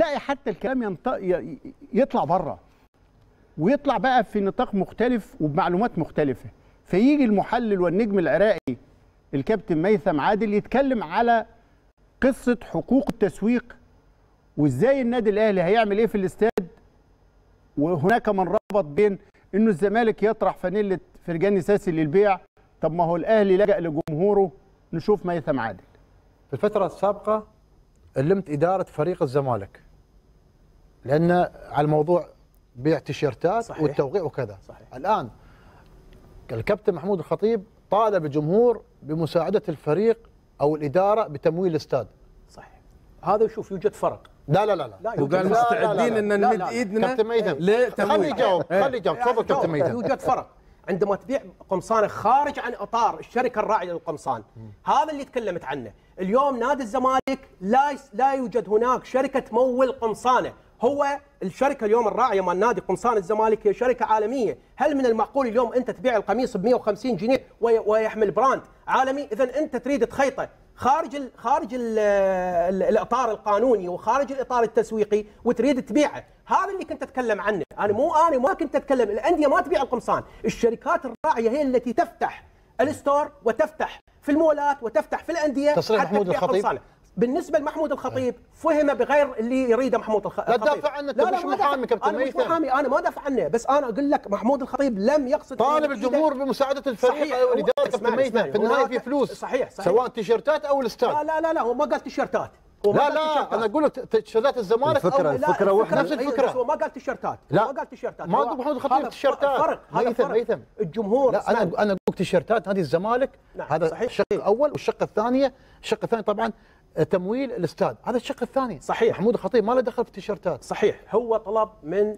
بنلاقي حتى الكلام ينط... ي- يطلع بره ويطلع بقى في نطاق مختلف وبمعلومات مختلفه فيجي المحلل والنجم العراقي الكابتن ميثم عادل يتكلم على قصه حقوق التسويق وازاي النادي الاهلي هيعمل ايه في الاستاد وهناك من ربط بين انه الزمالك يطرح فانيله فرجاني ساسي للبيع طب ما هو الاهلي لجأ لجمهوره نشوف ميثم عادل في الفترة السابقة علمت إدارة فريق الزمالك لأن على الموضوع بيع تيشيرتات صحيح. والتوقيع وكذا صحيح. الآن الكابتن محمود الخطيب طالب الجمهور بمساعدة الفريق أو الإدارة بتمويل الاستاد صحيح هذا شوف يوجد فرق لا لا لا لا لا، وقال لا، لا، لا، مستعدين لا. ان لا، نمد لا. ايدنا كابتن ميثم لتمويل. خليه يجاوب خليه يجاوب تفضل كابتن ميثم يوجد فرق عندما تبيع قمصان خارج عن اطار الشركه الراعيه للقمصان هذا اللي تكلمت عنه اليوم نادي الزمالك لا يس- لا يوجد هناك شركه تمول قمصانه هو الشركه اليوم الراعيه مال نادي قمصان الزمالك هي شركه عالميه هل من المعقول اليوم انت تبيع القميص ب 150 جنيه وي- ويحمل براند عالمي اذا انت تريد تخيطه خارج ال خارج ال ال الاطار القانوني وخارج الاطار التسويقي وتريد تبيعه هذا اللي كنت اتكلم عنه انا مو انا ما كنت اتكلم الانديه ما تبيع القمصان الشركات الراعيه هي التي تفتح الستور وتفتح في المولات وتفتح في الانديه تصريح حتى محمود تبيع الخطيب. قمصانة. بالنسبه لمحمود الخطيب فهم بغير اللي يريده محمود الخ- الخطيب تدافع عنه، أنت لا لا مش ما دافع- محامي كابتن انا مش ميثم. محامي انا ما دافع عنه بس انا اقول لك محمود الخطيب لم يقصد طالب إنه الجمهور بإيده- بمساعدة الفريق صحيح، أو هو- الإدارة كابتن اسمعني، ميثم اسمعني، في النهاية هناك- في فلوس صحيح صحيح سواء تيشيرتات أو لا الاستاد لا لا لا هو ما قال تيشيرتات هو ما لا قال لا تيشيرتات. أنا أقول لك تيشيرتات الزمالك الفكرة- أو لا، الفكرة واحدة. نفس أيوة، الفكرة. بس هو ما قال تيشيرتات لا. ما قال تيشيرتات ما هو- أقول محمود الخطيب هذا تيشيرتات. فرق هذا ميثم، فرق ميثم. الجمهور لا انا اسمعني. انا اقول تيشيرتات نادي الزمالك نعم، هذا صحيح. الشق الاول والشق الثانيه الشق الثاني طبعا تمويل الاستاد هذا الشق الثاني صحيح. محمود الخطيب ما له دخل في التيشيرتات صحيح هو طلب من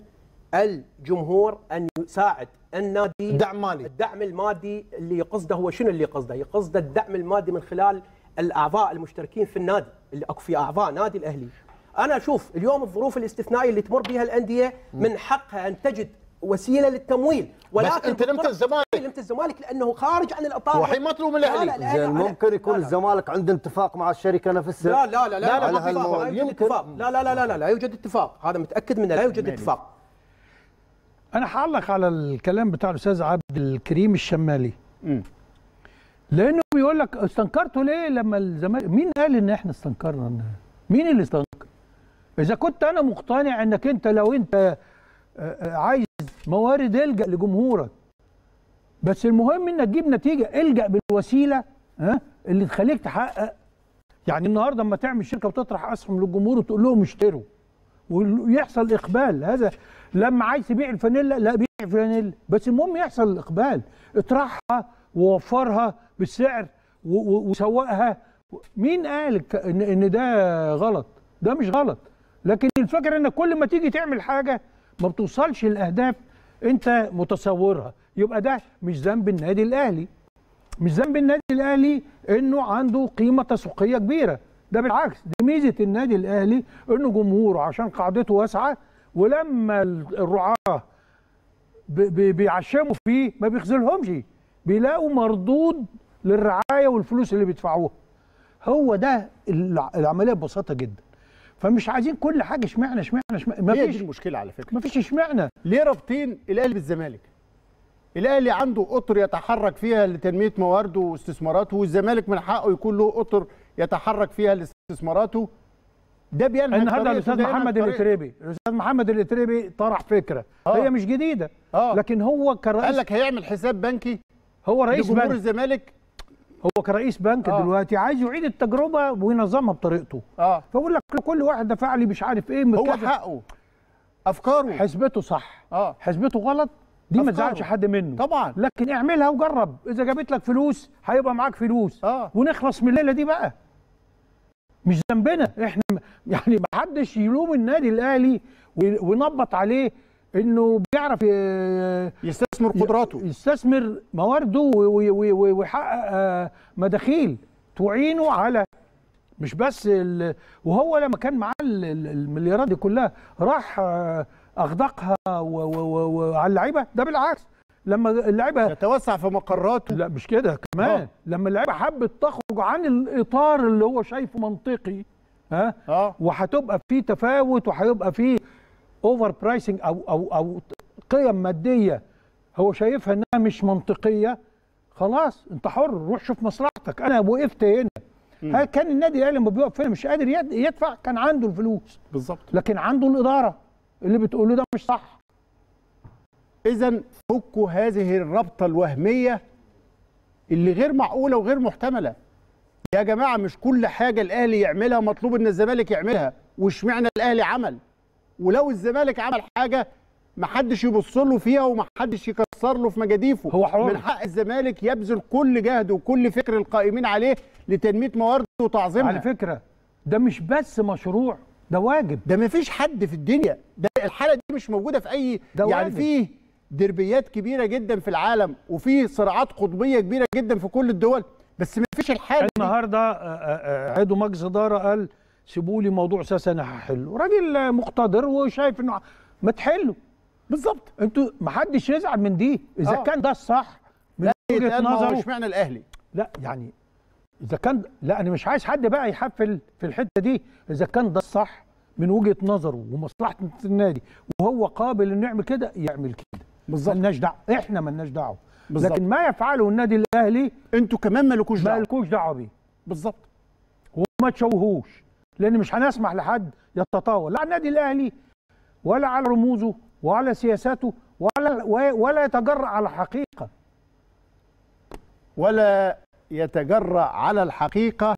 الجمهور ان يساعد النادي دعم مالي. الدعم المادي اللي يقصده هو شنو اللي يقصده؟ يقصده الدعم المادي من خلال الاعضاء المشتركين في النادي اللي اكو في اعضاء نادي الاهلي. انا اشوف اليوم الظروف الاستثنائيه اللي تمر بها الانديه من حقها ان تجد وسيله للتمويل ولكن أنت لمت بالطرق- الزمالك. لمت الزمالك لانه خارج عن الاطار وحين ما تلوم الأهلي. لا، لا، لا، زين لا، ممكن يكون لا، لا. الزمالك عنده اتفاق مع الشركه نفسها لا لا لا لا, لا، لا, ما لا, في لا, اتفاق. لا يوجد يمكن. اتفاق لا لا لا لا لا, لا يوجد اتفاق هذا متاكد منه لا يوجد اتفاق انا هعلق على الكلام بتاع الاستاذ عبد الكريم الشمالي مم. لانه بيقول لك استنكرتوا ليه لما الزمالك مين قال ان احنا استنكرنا إن- مين اللي استنكر اذا كنت انا مقتنع انك انت لو انت آه، آه، عايز موارد الجا لجمهورك بس المهم انك تجيب نتيجه الجا بالوسيله ها اللي تخليك تحقق يعني النهارده اما تعمل شركه وتطرح اسهم للجمهور وتقول لهم اشتروا ويحصل اقبال هذا لما عايز تبيع الفانيلا لا بيع فانيلا بس المهم يحصل الاقبال اطرحها ووفرها بالسعر و- و- وسوقها مين قال الك- ان ان ده غلط ده مش غلط لكن الفكره انك كل ما تيجي تعمل حاجه ما بتوصلش الاهداف انت متصورها يبقى ده مش ذنب النادي الاهلي مش ذنب النادي الاهلي انه عنده قيمه تسويقيه كبيره ده بالعكس دي ميزه النادي الاهلي انه جمهوره عشان قاعدته واسعه ولما الرعاه ب- ب- بيعشموا فيه ما بيخذلهمش بيلاقوا مردود للرعايه والفلوس اللي بيدفعوها هو ده الع- العمليه ببساطه جدا فمش عايزين كل حاجه اشمعنى اشمعنى اشمعنى ما هي دي فيش المشكله على فكره ما فيش اشمعنى ليه رابطين الاهلي بالزمالك الاهلي عنده اطر يتحرك فيها لتنميه موارده واستثماراته والزمالك من حقه يكون له اطر يتحرك فيها لاستثماراته ده بينهج النهارده طريقته، الاستاذ ده ينهج محمد طريقته. الاتريبي الاستاذ محمد الاتريبي طرح فكره آه. هي مش جديده آه. لكن هو قال كرئيس لك هيعمل حساب بنكي هو رئيس لجمهور بنك الزمالك هو كرئيس بنك آه. دلوقتي عايز يعيد التجربه وينظمها بطريقته اه فبقول لك كل واحد دفع لي مش عارف ايه هو كذا. حقه افكاره حسبته صح اه حسبته غلط دي ما أفكاره. تزعلش حد منه طبعا لكن اعملها وجرب اذا جابت لك فلوس هيبقى معاك فلوس اه ونخلص من الليله دي بقى مش ذنبنا احنا يعني ما حدش يلوم النادي الاهلي وي- وينبط عليه انه بيعرف ي- يستثمر قدراته يستثمر موارده وي- وي- وي- ويحقق آه، مداخيل تعينه على مش بس ال- وهو لما كان معاه ال- ال- المليارات دي كلها راح آه، اغدقها و- و- و- وعلى اللعيبه ده بالعكس لما اللعيبه يتوسع في مقراته لا مش كده كمان آه. لما اللعيبه حبت تخرج عن الاطار اللي هو شايفه منطقي ها اه وهتبقى في تفاوت وهيبقى في اوفر برايسنج او او او قيم ماديه هو شايفها انها مش منطقيه خلاص انت حر روح شوف مصلحتك انا وقفت هنا هل كان النادي الاهلي لما بيقف هنا مش قادر يد- يدفع كان عنده الفلوس بالظبط لكن عنده الاداره اللي بتقوله ده مش صح اذا فكوا هذه الرابطه الوهميه اللي غير معقوله وغير محتمله يا جماعه مش كل حاجه الاهلي يعملها مطلوب ان الزمالك يعملها واشمعنى الاهلي عمل ولو الزمالك عمل حاجه محدش يبص له فيها ومحدش يكسر له في مجاديفه هو حر. من حق الزمالك يبذل كل جهده وكل فكر القائمين عليه لتنميه موارده وتعظيمها على فكره ده مش بس مشروع ده واجب ده ما فيش حد في الدنيا ده الحاله دي مش موجوده في اي ده يعني واجب. فيه دربيات كبيره جدا في العالم وفي صراعات قطبيه كبيره جدا في كل الدول بس ما فيش الحاله دي النهارده آه، آه، آه، عضو مجلس اداره قال سيبوا لي موضوع ساسا انا هحله راجل آه، مقتدر وشايف انه ما تحله بالظبط انتوا ما حدش يزعل من دي اذا آه. كان ده الصح من وجهه يتقال ما هو نظره اشمعنى الاهلي لا يعني اذا كان لا انا مش عايز حد بقى يحفل في الحته دي اذا كان ده الصح من وجهه نظره ومصلحه النادي وهو قابل انه يعمل كده يعمل كده بالظبط. ملناش دعوه احنا ملناش دعوه بالظبط. لكن ما يفعله النادي الاهلي انتوا كمان مالكوش ما دعوه لكوش دعوه بيه بالظبط وما تشوهوش لان مش هنسمح لحد يتطاول لا على النادي الاهلي ولا على رموزه ولا سياساته ولا ولا يتجرأ على حقيقه ولا يتجرأ على الحقيقه